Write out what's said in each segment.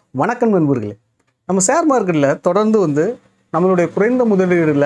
வணக்கம் நண்பர்களே நம்ம ஷேர் மார்க்கெட்டில் தொடர்ந்து வந்து நம்மளுடைய குறைந்த முதலீடுல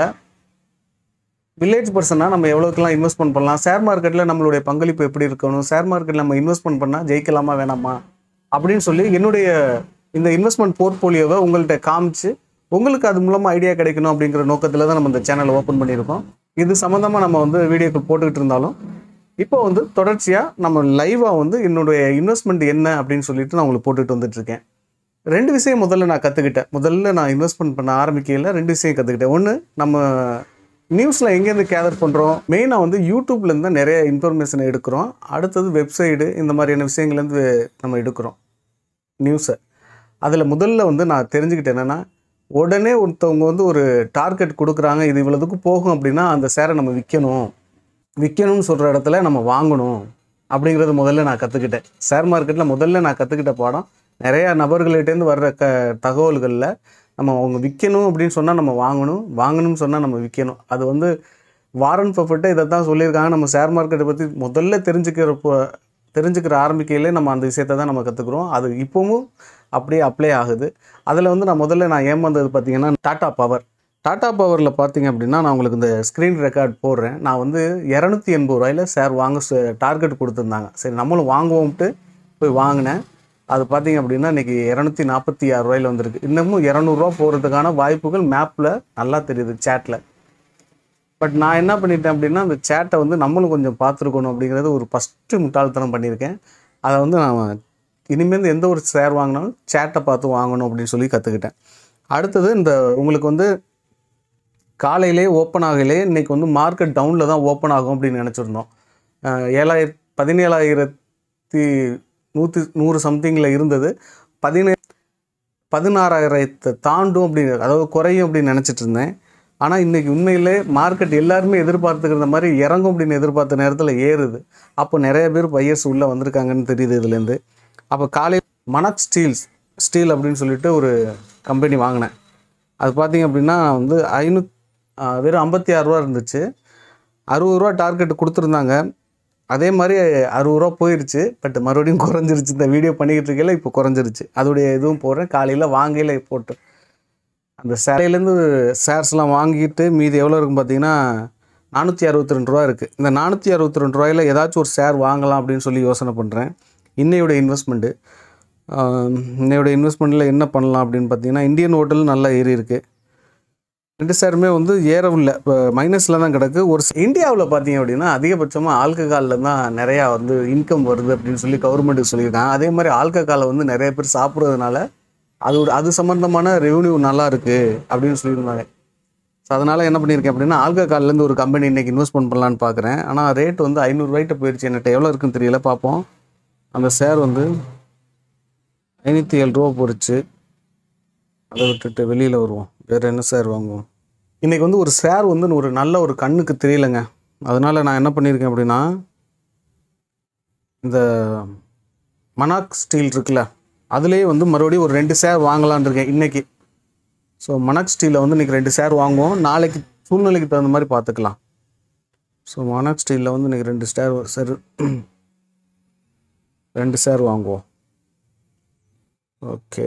வில்லேஜ் பர்சனாக நம்ம எவ்வளோக்கெல்லாம் இன்வெஸ்ட்மெண்ட் பண்ணலாம் ஷேர் மார்க்கெட்டில் நம்மளுடைய பங்களிப்பு எப்படி இருக்கணும் ஷேர் மார்க்கெட்டில் நம்ம இன்வெஸ்ட்மெண்ட் பண்ணால் ஜெயிக்கலாமா வேணாமா அப்படின்னு சொல்லி என்னுடைய இந்த இன்வெஸ்ட்மெண்ட் போர்ட்போலியோவை உங்கள்கிட்ட காமிச்சு உங்களுக்கு அது மூலமாக ஐடியா கிடைக்கணும் அப்படிங்கிற நோக்கத்தில் தான் நம்ம இந்த சேனலை ஓப்பன் பண்ணியிருக்கோம் இது சம்மந்தமாக நம்ம வந்து வீடியோக்கள் போட்டுக்கிட்டு இருந்தாலும் இப்போ வந்து தொடர்ச்சியாக நம்ம லைவாக வந்து என்னுடைய இன்வெஸ்ட்மெண்ட் என்ன அப்படின்னு சொல்லிட்டு நான் உங்களுக்கு போட்டுட்டு வந்துட்டு இருக்கேன் ரெண்டு விஷயம் முதல்ல நான் கற்றுக்கிட்டேன் முதல்ல நான் இன்வெஸ்ட்மெண்ட் பண்ண ஆரம்பிக்கையில் ரெண்டு விஷயம் கற்றுக்கிட்டேன் ஒன்று நம்ம நியூஸில் எங்கேருந்து கேதர் பண்ணுறோம் மெயினாக வந்து யூடியூப்லேருந்து தான் நிறைய இன்ஃபர்மேஷனை எடுக்கிறோம் அடுத்தது வெப்சைடு இந்த மாதிரியான விஷயங்கள்லேருந்து நம்ம எடுக்கிறோம் நியூஸை அதில் முதல்ல வந்து நான் தெரிஞ்சுக்கிட்டேன் என்னென்னா உடனே ஒருத்தவங்க வந்து ஒரு டார்கெட் கொடுக்குறாங்க இது இவ்வளோதுக்கு போகும் அப்படின்னா அந்த ஷேரை நம்ம விற்கணும் விற்கணும்னு சொல்கிற இடத்துல நம்ம வாங்கணும் அப்படிங்கிறது முதல்ல நான் கற்றுக்கிட்டேன் ஷேர் மார்க்கெட்டில் முதல்ல நான் கற்றுக்கிட்ட பாடம் நிறையா நபர்கள்ட்டேருந்து வர்ற க தகவல்களில் நம்ம அவங்க விற்கணும் அப்படின்னு சொன்னால் நம்ம வாங்கணும் வாங்கணும்னு சொன்னால் நம்ம விற்கணும் அது வந்து வாரன் பஃபட்டே இதை தான் சொல்லியிருக்காங்க நம்ம ஷேர் மார்க்கெட்டை பற்றி முதல்ல தெரிஞ்சுக்கிறப்போ தெரிஞ்சுக்கிற ஆரம்பிக்கையிலே நம்ம அந்த விஷயத்தை தான் நம்ம கற்றுக்குறோம் அது இப்போவும் அப்படியே அப்ளை ஆகுது அதில் வந்து நான் முதல்ல நான் ஏமாந்தது பார்த்தீங்கன்னா டாடா பவர் டாடா பவரில் பார்த்தீங்க அப்படின்னா நான் உங்களுக்கு இந்த ஸ்க்ரீன் ரெக்கார்ட் போடுறேன் நான் வந்து இரநூத்தி எண்பது ரூபாயில் ஷேர் வாங்க டார்கெட் கொடுத்துருந்தாங்க சரி நம்மளும் வாங்குவோம்ட்டு போய் வாங்கினேன் அது பார்த்தீங்க அப்படின்னா இன்றைக்கி இரநூத்தி நாற்பத்தி ஆறு ரூபாயில் வந்திருக்கு இன்னமும் இரநூறுவா போகிறதுக்கான வாய்ப்புகள் மேப்பில் நல்லா தெரியுது சேட்டில் பட் நான் என்ன பண்ணிட்டேன் அப்படின்னா அந்த சேட்டை வந்து நம்மளும் கொஞ்சம் பார்த்துருக்கணும் அப்படிங்கிறது ஒரு ஃபஸ்ட்டு முட்டாள்தனம் பண்ணியிருக்கேன் அதை வந்து நான் இனிமேல் எந்த ஒரு ஷேர் வாங்கினாலும் சேட்டை பார்த்து வாங்கணும் அப்படின்னு சொல்லி கற்றுக்கிட்டேன் அடுத்தது இந்த உங்களுக்கு வந்து காலையிலே ஓப்பன் ஆகலே இன்றைக்கி வந்து மார்க்கெட் டவுனில் தான் ஓப்பன் ஆகும் அப்படின்னு நினச்சிருந்தோம் ஏழாயிர பதினேழாயிரத்தி நூற்றி நூறு சம்திங்கில் இருந்தது பதினே பதினாறாயிரத்தை தாண்டும் அப்படின்னு அதாவது குறையும் அப்படின்னு நினச்சிட்டு இருந்தேன் ஆனால் இன்றைக்கி உண்மையிலே மார்க்கெட் எல்லாருமே எதிர்பார்த்துக்கிற மாதிரி இறங்கும் அப்படின்னு எதிர்பார்த்த நேரத்தில் ஏறுது அப்போ நிறைய பேர் பையர்ஸ் உள்ளே வந்திருக்காங்கன்னு தெரியுது இதுலேருந்து அப்போ காலை மனக் ஸ்டீல்ஸ் ஸ்டீல் அப்படின்னு சொல்லிட்டு ஒரு கம்பெனி வாங்கினேன் அது பார்த்தீங்க அப்படின்னா வந்து ஐநூ வெறும் ஐம்பத்தி ஆறுரூவா இருந்துச்சு அறுபது ரூபா டார்கெட் கொடுத்துருந்தாங்க அதே மாதிரி அறுபது ரூபா போயிடுச்சு பட் மறுபடியும் குறைஞ்சிருச்சு இந்த வீடியோ பண்ணிக்கிட்டு இருக்கையில இப்போ குறைஞ்சிருச்சு அதோடைய இதுவும் போடுறேன் காலையில் வாங்கையில் போட்டு அந்த சேலையிலேருந்து ஷேர்ஸ்லாம் வாங்கிட்டு மீதி எவ்வளோ இருக்கும் பார்த்தீங்கன்னா நானூற்றி அறுபத்தி ரெண்டு ரூபா இருக்குது இந்த நானூற்றி அறுபத்தி ரெண்டு ரூபாயில் ஏதாச்சும் ஒரு ஷேர் வாங்கலாம் அப்படின்னு சொல்லி யோசனை பண்ணுறேன் இன்னையோட இன்வெஸ்ட்மெண்ட்டு இன்னையோட இன்வெஸ்ட்மெண்ட்டில் என்ன பண்ணலாம் அப்படின்னு பார்த்தீங்கன்னா இந்தியன் ஹோட்டல் நல்லா ஏறி இருக்குது ரெண்டு ஷேருமே வந்து ஏறவில்லை இப்போ மைனஸில் தான் கிடக்கு ஒரு இந்தியாவில் பார்த்தீங்க அப்படின்னா அதிகபட்சமாக ஆல்கஹாலில் தான் நிறையா வந்து இன்கம் வருது அப்படின்னு சொல்லி கவர்மெண்ட்டுக்கு சொல்லியிருக்காங்க அதே மாதிரி ஆல்கஹாலை வந்து நிறைய பேர் சாப்பிட்றதுனால அது ஒரு அது சம்மந்தமான ரெவன்யூ நல்லா இருக்குது அப்படின்னு சொல்லியிருந்தாங்க ஸோ அதனால் என்ன பண்ணியிருக்கேன் அப்படின்னா ஆல்கஹால்லேருந்து ஒரு கம்பெனி இன்றைக்கி இன்வெஸ்ட்மெண்ட் பண்ணலான்னு பார்க்குறேன் ஆனால் ரேட் வந்து ஐநூறுரூவாய்ட்டு போயிடுச்சு என்கிட்ட எவ்வளோ இருக்குன்னு தெரியல பார்ப்போம் அந்த ஷேர் வந்து ஐநூற்றி ஏழு ரூபா போயிடுச்சு அதை விட்டுட்டு வெளியில் வருவோம் வேறு என்ன ஷேர் வாங்குவோம் இன்றைக்கி வந்து ஒரு ஷேர் வந்து ஒரு நல்ல ஒரு கண்ணுக்கு தெரியலங்க அதனால் நான் என்ன பண்ணியிருக்கேன் அப்படின்னா இந்த மனாக் ஸ்டீல் இருக்குல்ல அதுலேயே வந்து மறுபடியும் ஒரு ரெண்டு ஷேர் வாங்கலான்னு இருக்கேன் இன்றைக்கி ஸோ மனாக் ஸ்டீலில் வந்து இன்றைக்கி ரெண்டு ஷேர் வாங்குவோம் நாளைக்கு சூழ்நிலைக்கு தகுந்த மாதிரி பார்த்துக்கலாம் ஸோ மனாக் ஸ்டீலில் வந்து இன்றைக்கி ரெண்டு ஷேர் ஷேர் ரெண்டு ஷேர் வாங்குவோம் ஓகே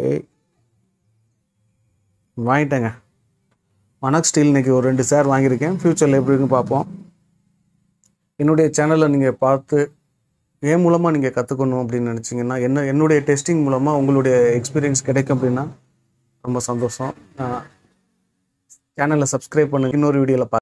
வாங்கிட்டேங்க மனக் ஸ்டீல் இன்றைக்கி ஒரு ரெண்டு ஷேர் வாங்கியிருக்கேன் ஃப்யூச்சரில் எப்படி இருக்குன்னு பார்ப்போம் என்னுடைய சேனலை நீங்கள் பார்த்து என் மூலமாக நீங்கள் கற்றுக்கணும் அப்படின்னு நினச்சிங்கன்னா என்ன என்னுடைய டெஸ்டிங் மூலமாக உங்களுடைய எக்ஸ்பீரியன்ஸ் கிடைக்கும் அப்படின்னா ரொம்ப சந்தோஷம் சேனலை சப்ஸ்கிரைப் பண்ணுங்க இன்னொரு வீடியோவில் பார்க்க